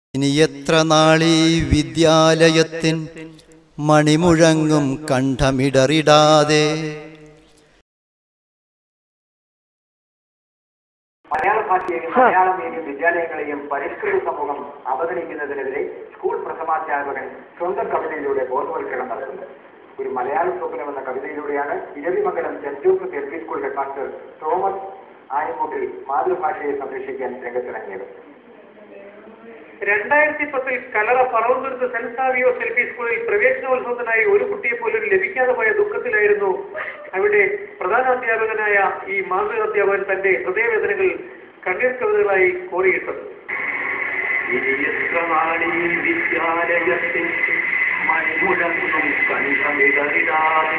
ഇനി എത്ര നാളീ വിദ്യാലയത്തിൻ മണിമുഴങ്ങും കണ്ഠമിടറിടാതെ മലയാള ഭാഷയെയും മലയാള മീഡിയം വിദ്യാലയങ്ങളെയും പരിഷ്കൃത സമൂഹം അവതരിക്കുന്നതിനെതിരെ സ്കൂൾ പ്രഥമാധ്യാപകൻ സ്വന്തം കവിതയിലൂടെ ബോധവൽക്കരണം നടത്തുന്നത് ഒരു മലയാള സ്വപ്നം എന്ന കവിതയിലൂടെയാണ് Iravimangalam saint Joseph L P school headmaster Thomas Ayamuttil മാതൃഭാഷയെ സംരക്ഷിക്കാൻ രംഗത്തിറങ്ങിയത് രണ്ടായിരത്തി പത്തിൽ Kalara Paravanthuruth saint Savio's L P സ്കൂളിൽ പ്രവേശനോത്സവത്തിനായി ഒരു കുട്ടിയെ പോലും ലഭിക്കാതെ പോയ ദുഃഖത്തിലായിരുന്നു അവിടെ പ്രധാനാധ്യാപകനായ ഈ മാതൃകാധ്യാപകൻ തന്റെ ഹൃദയവേദനകൾ കണ്ണീർ കവിതകളായി കോറിയിട്ടത് ഇനി എത്ര നാളീ വിദ്യാലയത്തിൽ മണിമുഴങ്ങും കണ്ഠമിടറിടാതെ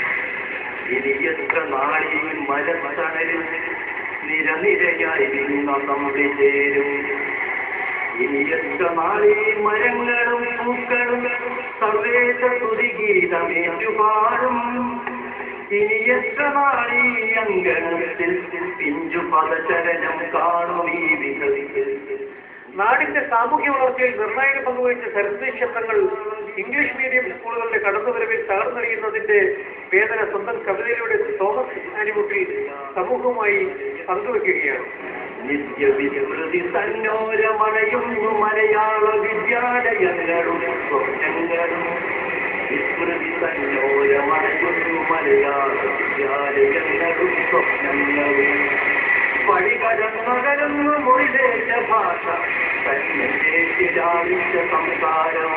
ഇനി എത്ര നാളീ മലത്തണലിൽ നിരനിരയായി നിന്ന തമ്മിൽ ചേരും ഇനി എത്ര നാളീ മരങ്ങളും പൂക്കളും സർവേശ തുതിഗീതമേറ്റുപാടും ഇനി എത്ര നാളീ അങ്കണത്തിൽ പിഞ്ചു പദചരണം കാണും ഈ വികസിക്കൽ നാടിന്റെ സാമൂഹ്യ വളർച്ചയിൽ നിർണായക പങ്കുവഹിച്ച സരസ്വതി ശബ്ദങ്ങൾ ഇംഗ്ലീഷ് മീഡിയം സ്കൂളുകളുടെ കടന്നുവരവിൽ തകർന്നറിയുന്നതിന്റെ വേദന സ്വന്തം കവിതയിലൂടെ തോമസ് ആനിമുട്ടിൽ സമൂഹവുമായി പങ്കുവെക്കുകയാണ് നിത്യവിസ്മൃതി തന്നോരമണയുന്നു മലയാള വിദ്യാലയങ്ങളും സ്വപ്നങ്ങളും വിസ്മൃതി തന്നോരമണയുന്നു മലയാള വിദ്യാലയങ്ങളും സ്വപ്നങ്ങളും പടികടന്നകരുന്നു മൊഴിലേറ്റ ഭാഷ തന്നിലേക്കിലാവിച്ച സംസാരം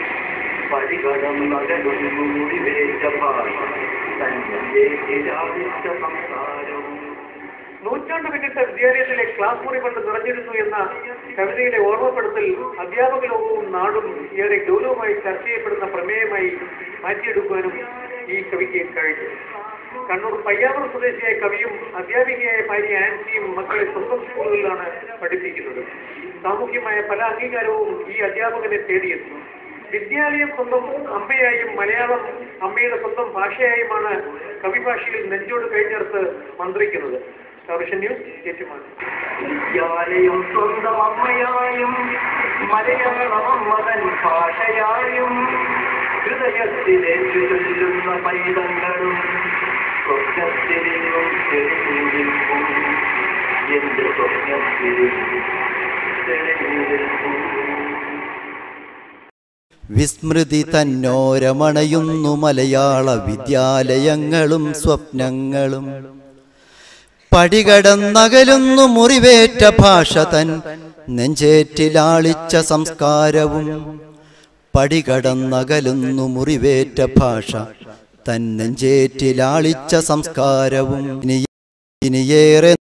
പടികടന്നകരുന്നു മൊഴിലേറ്റ ഭാഷ തന്നിലേക്കിലാവിച്ച സംസാരം നൂറ്റാണ്ട് പിന്നിട്ട വിദ്യാലയത്തിലെ ക്ലാസ് മുറി കൊണ്ട് നിറഞ്ഞിരുന്നു എന്ന കവിതയിലെ ഓർമ്മപ്പെടുത്തൽ അധ്യാപക ലോകവും നാടും ഏറെ ഗൗരവമായി ചർച്ച ചെയ്യപ്പെടുന്ന പ്രമേയമായി മാറ്റിയെടുക്കുവാനും ഈ കവിക്ക് കഴിഞ്ഞു കണ്ണൂർ പയ്യാവൂർ സ്വദേശിയായ കവിയും അധ്യാപികയായ ഭാര്യ ആൻസിയും മക്കളെ സ്വന്തം സ്കൂളുകളിലാണ് പഠിപ്പിക്കുന്നത് സാമൂഹ്യമായ പല അംഗീകാരവും ഈ അധ്യാപകനെ തേടിയെത്തുന്നു വിദ്യാലയം സ്വന്തം അമ്മയായും മലയാളം അമ്മയുടെ സ്വന്തം ഭാഷയായുമാണ് കവിഭാഷയിൽ നെഞ്ചോട് കഴിഞ്ഞെടുത്ത് മന്ത്രിക്കുന്നത് സൗരഷൻ ന്യൂസ് ഏറ്റുമാനൂർ വിദ്യാലയം സ്വന്തം അമ്മയായും മലയാളം മകൻ ഭാഷയായും ഹൃദയത്തിലേക്ക് ചൊല്ലുന്ന പൈതങ്ങളും സ്വപ്നത്തിലും തെളിഞ്ഞു നിൽക്കും എന്റെ സ്വപ്നത്തിലും തെളിഞ്ഞു നിൽക്കും വിസ്മൃതി തന്നോരമണയുന്നു മലയാള വിദ്യാലയങ്ങളും സ്വപ്നങ്ങളും പടികടന്നകലുന്നു മുറിവേറ്റ ഭാഷ തൻ നെഞ്ചേറ്റിലാളിച്ച സംസ്കാരവും പടികടന്നകലുന്നു മുറിവേറ്റ ഭാഷ തൻ നെഞ്ചേറ്റിലാളിച്ച സംസ്കാരവും ഇനി ഇനിയേറെ